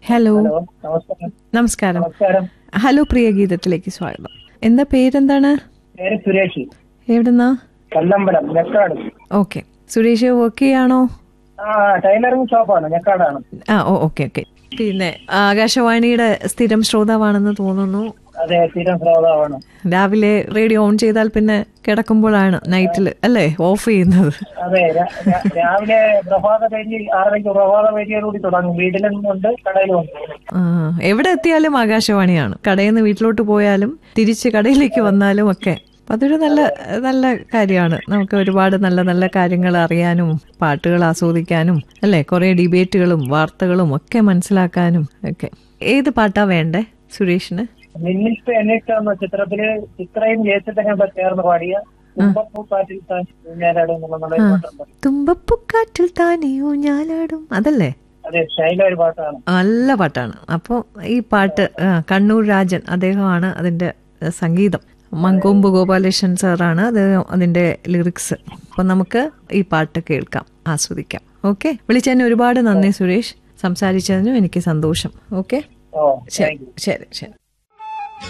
hello hello നമസ്കാരം നമസ്കാരം നമസ്കാരം ഹലോ പ്രിയ ഗീതത്തിലേക്ക് സ്വാഗതം എന്താ പേരെന്താണ് പേര് സുരേഷ് എവിടുന്നാ കല്ലമ്പലം ഞെക്കാട് ഓക്കെ സുരേഷ് വർക്ക് ചെയ്യാണോ ആ ടൈലറിംഗ് ഷോപ്പാണ് ഞെക്കാടാണ് ആ ഓ ഓക്കെ ഓക്കെ പിന്നെ ആകാശവാണിയുടെ സ്ഥിരം ശ്രോതാവാണെന്ന് തോന്നുന്നു അതെ സ്ഥിരം ശ്രോതാവാണ് രാവിലെ റേഡിയോ ഓൺ ചെയ്താൽ പിന്നെ കിടക്കുമ്പോഴാണ് നൈറ്റിൽ അല്ലേ ഓഫ് ചെയ്യുന്നത് അതെ രാ- രാ- രാവിലെ പ്രഭാത പേജ് ആറരയ്ക്ക് പ്രഭാത പേജിയോടുകൂടി തുടങ്ങും വീട്ടിലും ഉണ്ട് കടയിലും ഉണ്ട് ആ, എവിടെ എത്തിയാലും ആകാശവാണിയാണ് കടയിൽ നിന്ന് വീട്ടിലോട്ട് പോയാലും തിരിച്ച് കടയിലേക്ക് വന്നാലും ഒക്കെ അപ്പൊ അതൊരു നല്ല നല്ല കാര്യമാണ് നമുക്ക് ഒരുപാട് നല്ല നല്ല കാര്യങ്ങൾ അറിയാനും പാട്ടുകൾ ആസ്വദിക്കാനും അല്ലേ കുറെ ഡിബേറ്റുകളും വാർത്തകളും ഒക്കെ മനസ്സിലാക്കാനും ഒക്കെ ഏത് പാട്ടാ വേണ്ടേ സുരേഷിന് നിന്നിട്ട് എന്നിട്ട് എന്ന ചിത്രത്തില് ചിത്രയും ജയച്ചിട്ടൊക്കെ ചേർന്ന് പാടിയ കുമ്പപ്പൂക്കാറ്റിൽ താൻ ഊഞ്ഞാലാടും എന്നുള്ള നല്ല ഒരു പാട്ടുണ്ട് തുമ്പപ്പൂക്കാറ്റിൽ താനേ ഊഞ്ഞാലാടും അതല്ലേ അതെ ശൈല ഒരു പാട്ടാണ് നല്ല പാട്ടാണ് അപ്പോൾ ഈ പാട്ട് ആ, കണ്ണൂർ രാജൻ അദ്ദേഹമാണ് അതിന്റെ ആ, സംഗീതം മങ്കൊമ്പ് ഗോപാലകൃഷ്ണൻ സാറാണ് അത് അതിന്റെ ലിറിക്സ് അപ്പൊ നമുക്ക് ഈ പാട്ട് കേൾക്കാം ആസ്വദിക്കാം ഓക്കെ വിളിച്ചതിന് ഒരുപാട് നന്ദി സുരേഷ് സംസാരിച്ചതിനും എനിക്ക് സന്തോഷം ഓക്കെ ഓ ശരി താങ്ക് യു ശരി ശരി